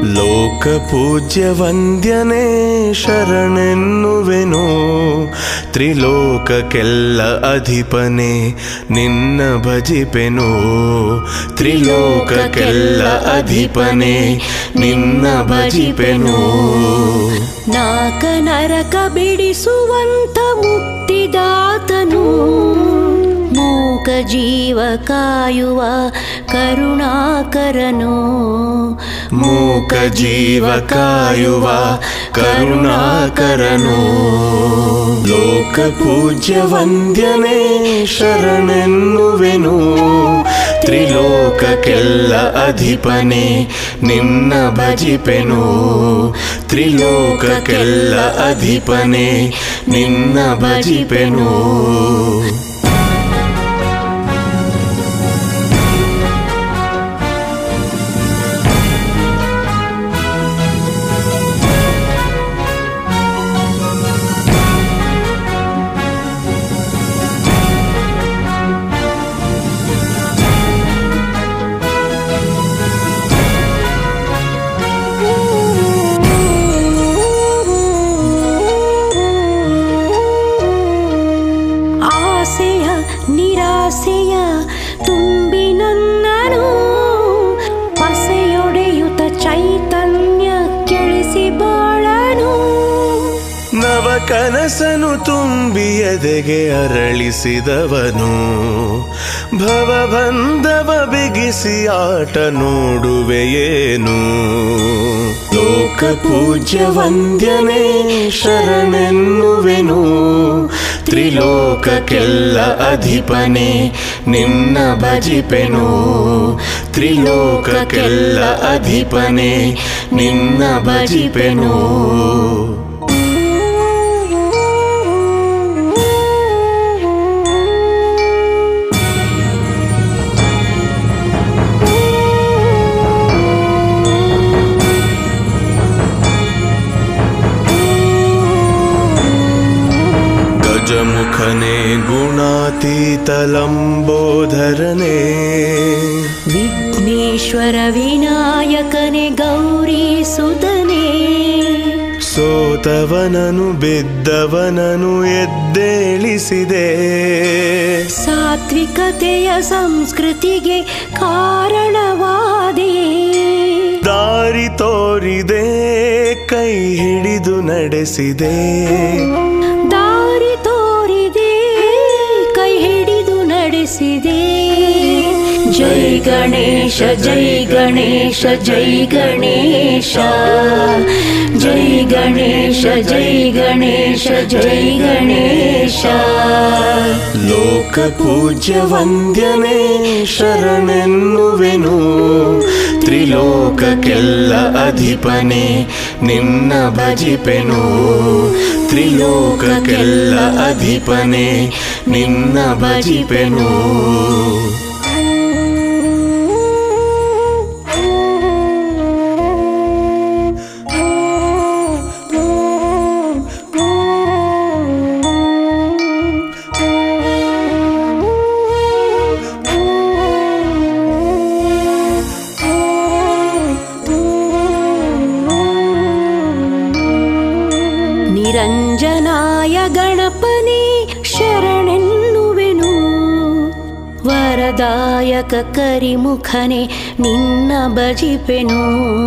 ಲೋಕ ಪೂಜ್ಯ ವಂದ್ಯನೇ ಶರಣೆನ್ನುವೆನು ತ್ರಿಲೋಕಕ್ಕೆಲ್ಲ ಅಧಿಪನೆ ನಿನ್ನ ಭಜಿಪೆನು ತ್ರಿಲೋಕಕ್ಕೆಲ್ಲ ಅಧಿಪನೆ ನಿನ್ನ ಭಜಿಪೆನು ನಾಕ ನರಕ ಬಿಡಿಸುವಂತ ಮುಕ್ತಿದಾತನು ಮೂಕ ಜೀವ ಕಾಯುವ ಕರುಣಾಕರನು ಮೂಕ ಜೀವ ಕಾಯುವ ಕರುಣಾಕರನು ಲೋಕ ಪೂಜ್ಯ ವಂದ್ಯನೇ ಶರಣೆನ್ನುವೆನು ತ್ರಿಲೋಕಕ್ಕೆಲ್ಲ ಅಧಿಪನೆ ನಿನ್ನ ಭಜಿಪೆನು ತ್ರಿಲೋಕಕ್ಕೆಲ್ಲ ಅಧಿಪನೆ ನಿನ್ನ ಭಜಿಪೆನು ಆಸೆಯ ನಿರಾಸೆಯ ತುಂಬಿ ನನ್ನನು ಪಸೆಯೊಡೆಯುತ ಚೈತನ್ಯ ಕೆಳಿಸಿ ಬಾಳನು ನವ ಕನಸನು ತುಂಬಿ ಎದೆಗೆ ಅರಳಿಸಿದವನು ಭವಬಂಧವ ಬಿಗಿಸಿ ಆಟ ನೋಡುವೆಯೇನು ಲೋಕ ಪೂಜ್ಯ ವಂದ್ಯನೇ ಶರಣೆನ್ನುವೆನು ತ್ರಿಲೋಕಕ್ಕೆಲ್ಲ ಅಧಿಪನೆ ನಿನ್ನ ಭಜಿಪೆನು ತ್ರಿಲೋಕಕ್ಕೆಲ್ಲ ಅಧಿಪನೆ ನಿನ್ನ ಭಜಿಪೆನು ಗಜಮುಖನೇ ಗುಣಾತೀತಲಂಬೋಧರನೇ ವಿಘ್ನೇಶ್ವರ ವಿನಾಯಕನೆ ಗೌರಿ ಸುತನೆ ಸೋತವನನು ಬಿದ್ದವನನು ಎದ್ದೇಳಿಸಿದೆ ಸಾತ್ವಿಕತೆಯ ಸಂಸ್ಕೃತಿಗೆ ಕಾರಣವಾದೆ ದಾರಿ ತೋರಿದೆ ಕೈ ಹಿಡಿದು ನಡೆಸಿದೆ ದಾರಿ ತೋರಿದೆ ಕೈ ಹಿಡಿದು ನಡೆಸಿದೆ ಜೈ ಗಣೇಶ ಜೈ ಗಣೇಶ ಜೈ ಗಣೇಶ ಜೈ ಗಣೇಶ ಜೈ ಗಣೇಶ ಜೈ ಗಣೇಶ ಲೋಕ ಪೂಜ್ಯ ವಂದ್ಯನೇ ಶರಣೆನ್ನುವೆನು ತ್ರಿಲೋಕಕ್ಕೆಲ್ಲ ಅಧಿಪನೆ ನಿನ್ನ ಭಜಿಪೆನು ತ್ರಿಲೋಕಕ್ಕೆಲ್ಲ ಅಧಿಪನೆ ನಿನ್ನ ಭಜಿಪೆನು ನಿರಂಜನಾಯ ಗಣಪನೇ ಶರಣೆನ್ನುವೆನು ವರದಾಯಕ ಕರಿಮುಖನೆ ನಿನ್ನ ಭಜಿಪೆನು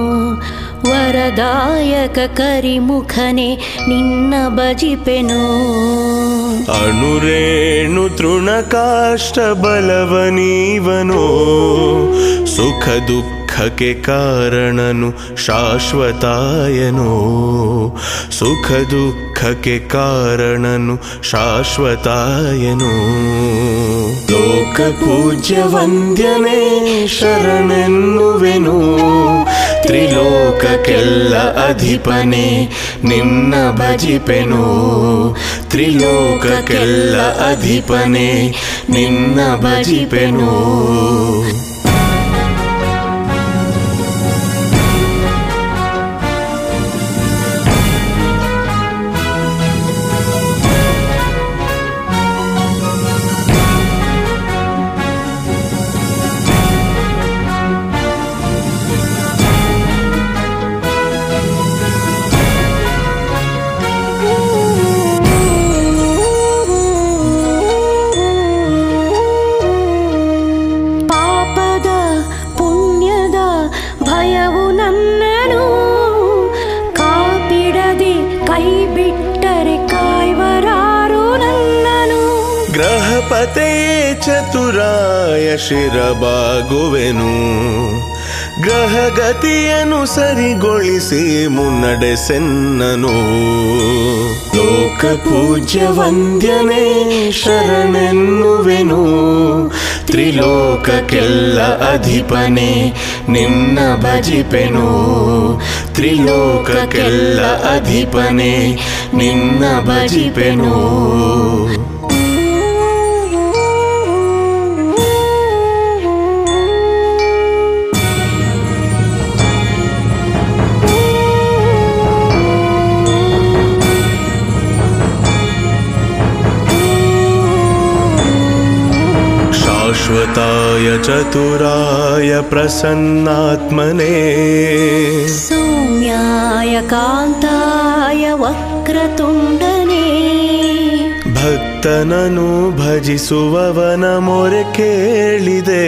ವರದಾಯಕ ಕರಿಮುಖನೆ ನಿನ್ನ ಭಜಿಪೆನು ಅಣುರೇಣು ತೃಣಕಾಷ್ಟ ಬಲವನೀವನು ಸುಖ ದುಃಖಕ್ಕೆ ಕಾರಣನು ಶಾಶ್ವತಾಯನು ಸುಖ ದುಃಖಕ್ಕೆ ಕಾರಣನು ಶಾಶ್ವತಾಯನು ಲೋಕ ಪೂಜ್ಯ ವಂದ್ಯನೇ ಶರಣೆನ್ನುವೆನು ತ್ರಿಲೋಕಕ್ಕೆಲ್ಲ ಅಧಿಪನೆ ನಿನ್ನ ಭಜಿಪೆನು ತ್ರಿಲೋಕಕ್ಕೆಲ್ಲ ಅಧಿಪನೆ ನಿನ್ನ ಭಜಿಪೆನು ಗಣಪತೆಯೇ ಚತುರಾಯ ಶಿರಬಾಗುವೆನು ಗ್ರಹಗತಿಯನ್ನು ಸರಿಗೊಳಿಸಿ ಮುನ್ನಡೆಸೆನ್ನನು ಲೋಕ ಪೂಜ್ಯ ವಂದ್ಯನೇ ಶರಣೆನ್ನುವೆನು ತ್ರಿಲೋಕಕ್ಕೆಲ್ಲ ಅಧಿಪನೆ ನಿನ್ನ ಭಜಿಪೆನು ತ್ರಿಲೋಕಕ್ಕೆಲ್ಲ ಅಧಿಪನೆ ನಿನ್ನ ಭಜಿಪೆನು शाश्वताय चतुराय प्रसन्नात्मने ಸೌಮ್ಯಾಯ ಕಾಂತಾಯ ವಕ್ರತುಂಡನೇ ಭಕ್ತನನು ಭಜಿಸುವವನ ಮೊರೆ ಕೇಳಿದೆ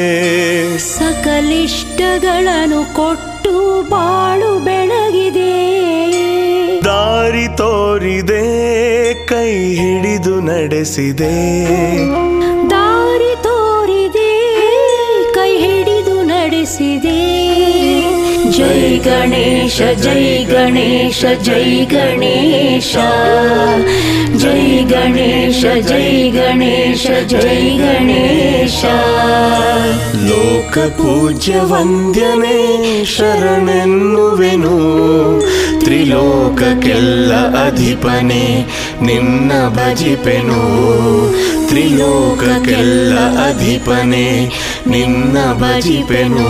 ಸಕಲಿಷ್ಟಗಳನ್ನು ಕೊಟ್ಟು ಬಾಳು ಬೆಳಗಿದೆ ದಾರಿ ತೋರಿದೆ ಕೈ ಹಿಡಿದು ನಡೆಸಿದೆ ದಾರಿ ತೋರಿದೆ ಕೈ ಹಿಡಿದು ನಡೆಸಿದೆ ಜೈ ಗಣೇಶ ಜೈ ಗಣೇಶ ಜೈ ಗಣೇಶ ಜೈ ಗಣೇಶ ಜೈ ಗಣೇಶ ಜೈ ಗಣೇಶ ಲೋಕ ಪೂಜ್ಯ ವಂದ್ಯನೇ ಶರಣೆನ್ನುವೆನು ತ್ರಿಲೋಕಕ್ಕೆಲ್ಲ ಅಧಿಪನೆ ನಿನ್ನ ಭಜಿಪೆನು ತ್ರಿಲೋಕಕ್ಕೆಲ್ಲ ಅಧಿಪನೆ ನಿನ್ನ ಭಜಿಪೆನು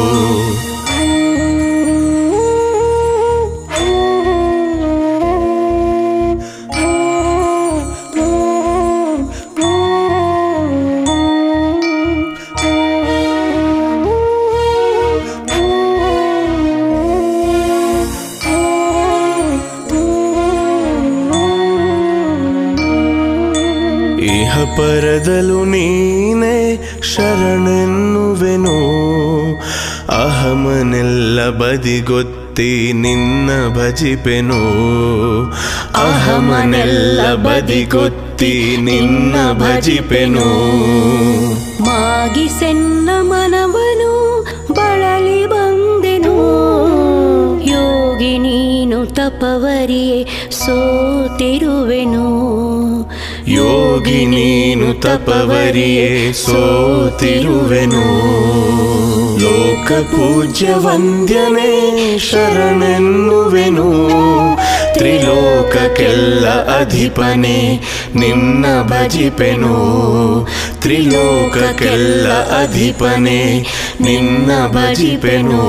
ಇಹ ಪರದಲು ನೀನೆ ಶರಣೆನ್ನುವೆನು ಅಹಮನೆಲ್ಲ ಬದಿಗೊತ್ತಿ ನಿನ್ನ ಭಜಿಪೆನು ಅಹಮನೆಲ್ಲ ಬದಿಗೊತ್ತಿ ನಿನ್ನ ಭಜಿಪೆನು ಮಾಗಿಸೆನ್ನ ಮನವನು ಬಳಲಿ ಬಂದೆನು ಯೋಗಿ ನೀನು ತಪವರಿಯೇ ಸೋತಿರುವೆನು ಯೋಗಿ ನೀನು ತಪವರಿಯೇ ಸೋತಿರುವೆನು ಲೋಕ ಪೂಜ್ಯ ವಂದ್ಯನೇ ಶರಣೆನ್ನುವೆನು ತ್ರಿಲೋಕಕ್ಕೆಲ್ಲ ಅಧಿಪನೆ ನಿನ್ನ ಭಜಿಪೆನು ತ್ರಿಲೋಕಕ್ಕೆಲ್ಲ ಅಧಿಪನೆ ನಿನ್ನ ಭಜಿಪೆನು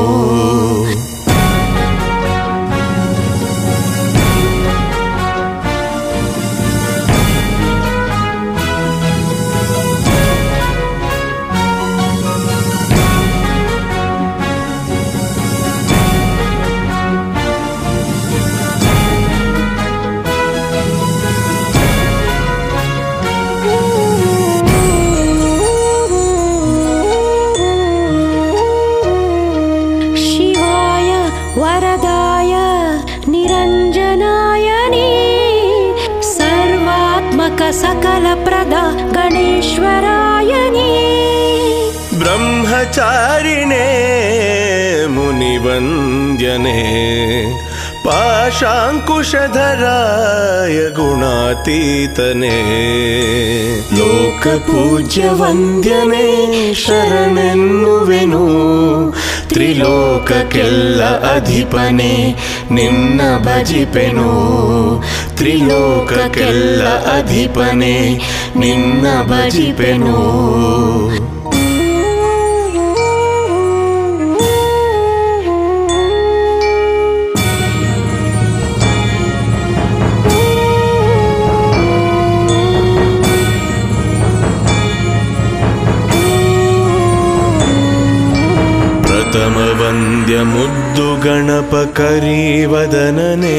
ಶಿವಾಯ ವರದಾಯ ನಿರಂಜನಾಯನೇ ಸರ್ವಾತ್ಮಕ ಸಕಲ ಪ್ರದ ಗಣೇಶ್ವರಾಯನೇ ಬ್ರಹ್ಮಚಾರಿಣೇ ಮುನಿವಂದ್ಯನೇ ಪಾಶಾಂಕುಶಧರಾಯ ಗುಣಾತೀತನೇ ಲೋಕ ಪೂಜ್ಯ ವಂದ್ಯನೇ ಶರಣೆನ್ನುವೆನು ತ್ರಿಲೋಕಕ್ಕೆಲ್ಲ ಅಧಿಪನೆ ನಿನ್ನ ಭಜಿಪೆನು ತ್ರಿಲೋಕಕ್ಕೆಲ್ಲ ಅಧಿಪನೆ ನಿನ್ನ ಭಜಿಪೆನು ಪ್ರಥಮ ವಂದ್ಯ ಮುದ್ದು ಗಣಪ ಕರಿವದನನೇ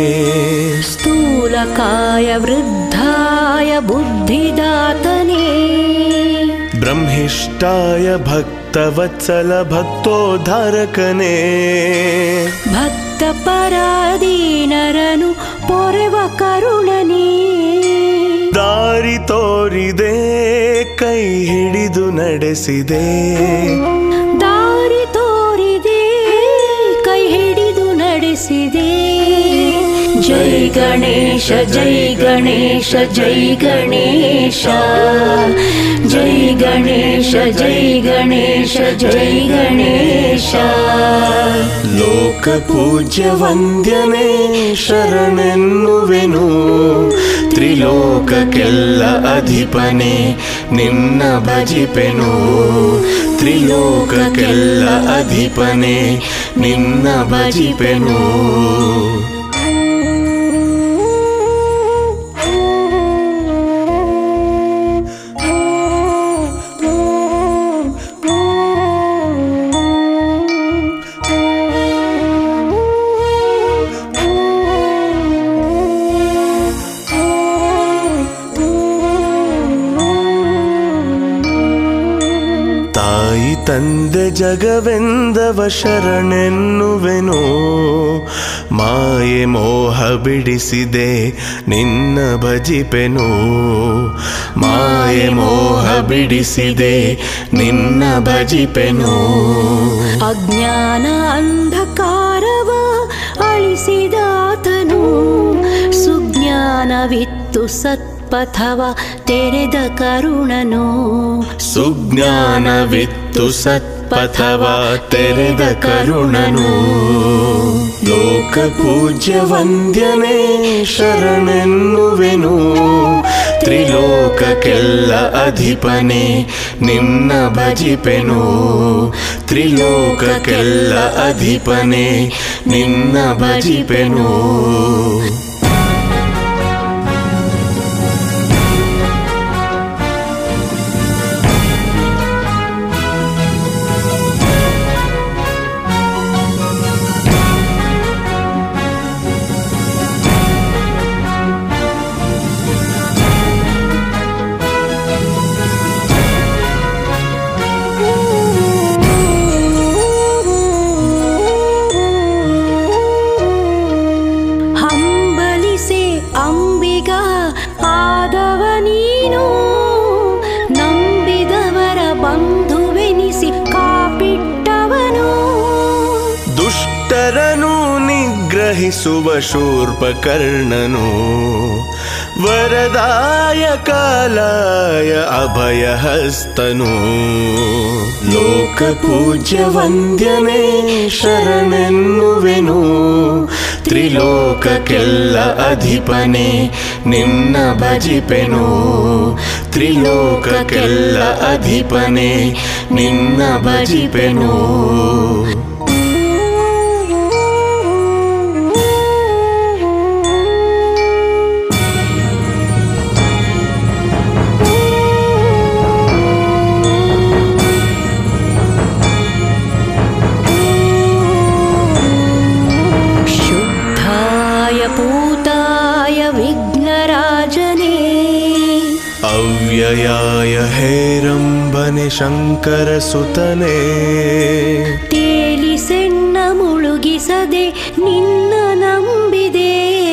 ಸ್ಥೂಲಕಾಯ ವೃದ್ಧಾಯ ಬುದ್ಧಿದಾತನೇ ಬ್ರಹ್ಮಿಷ್ಟಾಯ ಭಕ್ತವತ್ಸಲ ಭಕ್ತೋದ್ಧಾರಕನೇ ಭಕ್ತ ಪರಾಧೀನರನು ಪೊರೆವ ಕರುಣನೇ ದಾರಿ ತೋರಿದೆ ಕೈ ಹಿಡಿದು ನಡೆಸಿದೆ ದಾರಿ ತೋರಿದೆ ಕೈ ಹಿಡಿದು ನಡೆಸಿದೆ ಜೈ ಗಣೇಶ ಜೈ ಗಣೇಶ ಜೈ ಗಣೇಶ ಜೈ ಗಣೇಶ ಜೈ ಗಣೇಶ ಜೈ ಗಣೇಶ ಲೋಕ ಪೂಜ್ಯ ವಂದ್ಯನೇ ಶರಣೆನ್ನುವೆನು ತ್ರಿಲೋಕಕ್ಕೆಲ್ಲ ಅಧಿಪನೆ ನಿನ್ನ ಭಜಿಪೆನು ತ್ರಿಲೋಕಕ್ಕೆಲ್ಲ ಅಧಿಪನೆ ನಿನ್ನ ಭಜಿಪೆನು ತಾಯಿ ತಂದೆ ಜಗವೆಂದವ ಶರಣೆನ್ನುವೆನು ಮಾಯೆ ಮೋಹ ಬಿಡಿಸಿದೆ ನಿನ್ನ ಭಜಿಪೆನು ಮಾಯೆ ಮೋಹ ಬಿಡಿಸಿದೆ ನಿನ್ನ ಭಜಿಪೆನು ಅಜ್ಞಾನ ಅಂಧಕಾರವ ಅಳಿಸಿದಾತನು ಸುಜ್ಞಾನವಿತ್ತು ಸತ್ಪಥವ ತೆರೆದ ಕರುಣನು ಸುಜ್ಞಾನವಿತ್ತು ಸತ್ಪಥವ ತೆರೆದ ಕರುಣನು ಲೋಕ ಪೂಜ್ಯ ವಂದ್ಯನೇ ಶರಣೆನ್ನುವೆನು ತ್ರಿಲೋಕಕ್ಕೆಲ್ಲ ಅಧಿಪನೆ ನಿನ್ನ ಭಜಿಪೆನು ತ್ರಿಲೋಕಕ್ಕೆಲ್ಲ ಅಧಿಪನೆ ನಿನ್ನ ಭಜಿಪೆನು ಹಂಬಲಿಸೆ ಅಂಬಿಗ ಆದವ ನೀನು ನಂಬಿದವರ ಬಂಧುವೆನಿಸಿ ಕಾಪಿಟ್ಟವನು ದುಷ್ಟರನು ನಿಗ್ರಹಿಸುವ ಶೂರ್ಪಕರ್ಣನು ವರದಾಯ ಕಾಲಾಯ ಅಭಯ ಹಸ್ತನು ಲೋಕ ಪೂಜ್ಯ ವಂದ್ಯನೇ ಶರಣೆನ್ನುವೆನು ತ್ರಿಲೋಕಕ್ಕೆಲ್ಲ ಅಧಿಪನೆ ನಿನ್ನ ಭಜಿಪೆನು ತ್ರಿಲೋಕಕ್ಕೆಲ್ಲ ಅಧಿಪನೆ ನಿನ್ನ ಭಜಿಪೆನು ಶುದ್ಧಾಯ ಪೂತಾಯ ವಿಘ್ನರಾಜನೇ ಅವ್ಯಯಾಯ ಹೇರಂಬನೆ ಶಂಕರ ಸುತನೇ ತೇಲಿಸೆನ್ನ ಮುಳುಗಿಸದೆ ನಿನ್ನ ನಂಬಿದೆ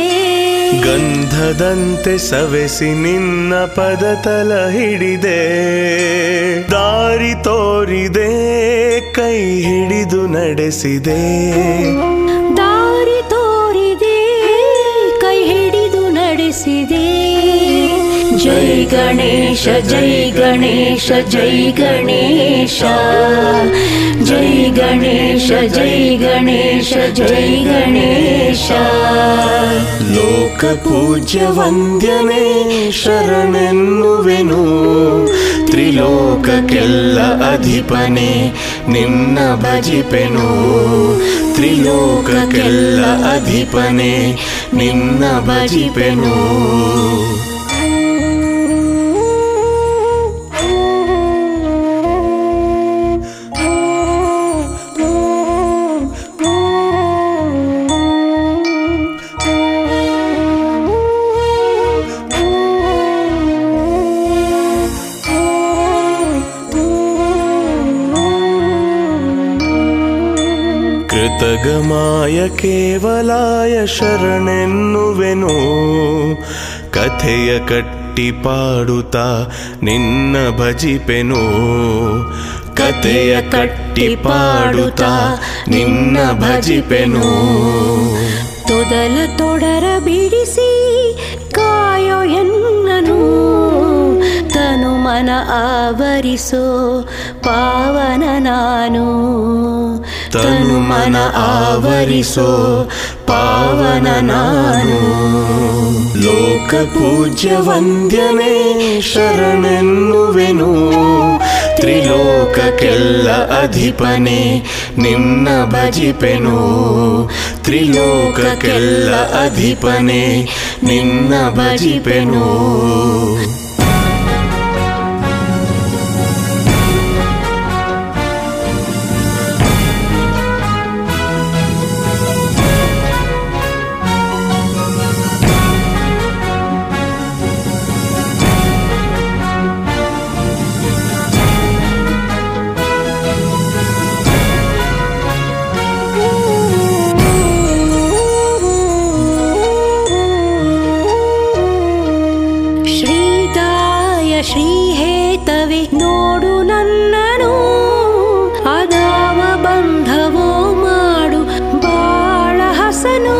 ಗಂಧದಂತೆ ಸವೆಸಿ ನಿನ್ನ ಪದತಲ ಹಿಡಿದೆ ದಾರಿ ತೋರಿದೆ ಕೈ ಹಿಡಿದು ನಡೆಸಿದೆ ದಾರಿ ತೋರಿದೆ ಕೈ ಹಿಡಿದು ನಡೆಸಿದೆ ಜೈ ಗಣೇಶ ಜೈ ಗಣೇಶ ಜೈ ಗಣೇಶ ಜೈ ಗಣೇಶ ಜೈ ಗಣೇಶ ಜೈ ಗಣೇಶ ಲೋಕ ಪೂಜ್ಯ ವಂದ್ಯನೇ ಶರಣೆನ್ನುವೆನು ತ್ರಿಲೋಕಕ್ಕೆಲ್ಲ ಅಧಿಪನೆ ನಿನ್ನ ಭಜಿಪೆನು ತ್ರಿಲೋಕಕ್ಕೆಲ್ಲ ಅಧಿಪನೆ ನಿನ್ನ ಭಜಿಪೆನು ಕೃತಗಮಾಯ ಕೇವಲಾಯ ಶರಣೆನ್ನುವೆನು ಕಥೆಯ ಕಟ್ಟಿ ಪಾಡುತ್ತಾ ನಿನ್ನ ಭಜಿಪೆನು ಕಥೆಯ ಕಟ್ಟಿ ಪಾಡುತ್ತಾ ನಿನ್ನ ಭಜಿಪೆನು ತೊದಲ ತೊಡರ ಬಿಡಿಸಿ ಕಾಯೋ ಎನ್ನನು ತನು ಮನ ಆವರಿಸೋ ಪಾವನ ನಾನು ತನು ಮನ ಆವರಿಸೋ ಪಾವನ ನಾನು ಲೋಕ ಪೂಜ್ಯ ವಂದ್ಯನೇ ಶರಣೆನ್ನುವೆನು ತ್ರಿಲೋಕಕ್ಕೆಲ್ಲ ಅಧಿಪನೆ ನಿನ್ನ ಭಜಿಪೆನು ತ್ರಿಲೋಕಕ್ಕೆಲ್ಲ ಅಧಿಪನೆ ನಿನ್ನ ಭಜಿಪೆನು ಶ್ರೀದಾಯ ಶ್ರೀಹೇತವೆ ನೋಡು ನನ್ನನು ಅದಾವ ಬಂಧವೋ ಮಾಡು ಬಾಳ ಹಸನು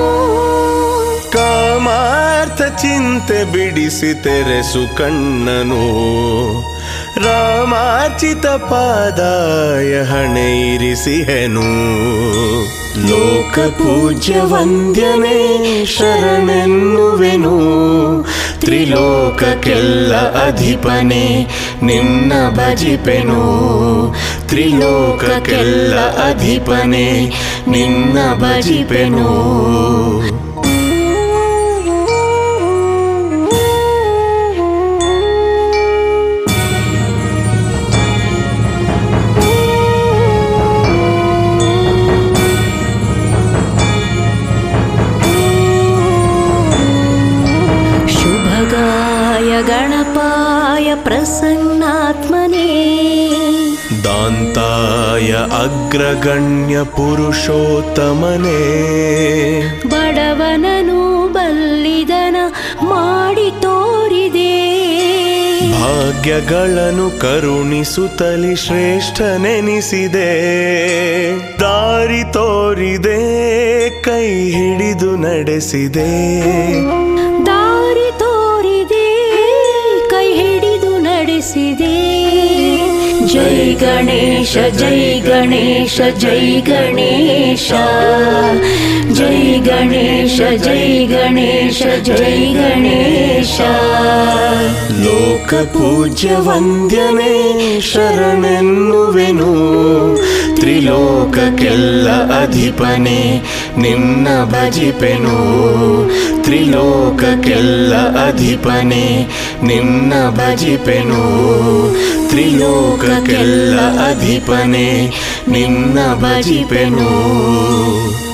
ಕಾಮಾರ್ಥ ಚಿಂತೆ ಬಿಡಿಸಿ ತೆರೆಸು ಕಣ್ಣನು ರಾಮಾರ್ಚಿತ ಪಾದಾಯ ಹಣೆ ಇರಿಸಿಹೆನು ಲೋಕ ಪೂಜ್ಯ ವಂದ್ಯನೇ ಶರಣೆನ್ನುವೆನು ತ್ರಿಲೋಕಕ್ಕೆಲ್ಲ ಅಧಿಪನೆ ನಿನ್ನ ಭಜಿಪೆನು ತ್ರಿಲೋಕಕ್ಕೆಲ್ಲ ಅಧಿಪನೆ ನಿನ್ನ ಭಜಿಪೆನು ಶುಭಗಾಯ ಗಣಪಾಯ ಪ್ರಸನ್ನಾತ್ಮನೇ दान्ताय अग्रगण्य पुरुषोत्तमने ಬಡವನನು ಬಲ್ಲಿದನ ಮಾಡಿ ತೋರಿದೆ ಭಾಗ್ಯಗಳನ್ನು ಕರುಣಿಸುತ್ತಲಿ ಶ್ರೇಷ್ಠನೆನಿಸಿದೆ ದಾರಿ ತೋರಿದೆ ಕೈ ಹಿಡಿದು ನಡೆಸಿದೆ ದಾರಿ ತೋರಿದೆ ಕೈ ಹಿಡಿದು ನಡೆಸಿದೆ ಜೈ ಗಣೇಶ ಜೈ ಗಣೇಶ ಜೈ ಗಣೇಶ ಜೈ ಗಣೇಶ ಜೈ ಗಣೇಶ ಜೈ ಗಣೇಶ ಲೋಕ ಪೂಜ್ಯ ವಂದ್ಯನೇ ಶರಣೆನ್ನುವೆನು ತ್ರಿಲೋಕಕ್ಕೆಲ್ಲ ಅಧಿಪನೆ ನಿನ್ನ ಭಜಿಪೆನು ತ್ರಿಲೋಕಕ್ಕೆಲ್ಲ ಅಧಿಪನೆ ನಿನ್ನ ಭಜಿಪೆನು ತ್ರಿಲೋಕಕ್ಕೆಲ್ಲ ಅಧಿಪನೆ ನಿನ್ನ ಭಜಿಪೆನು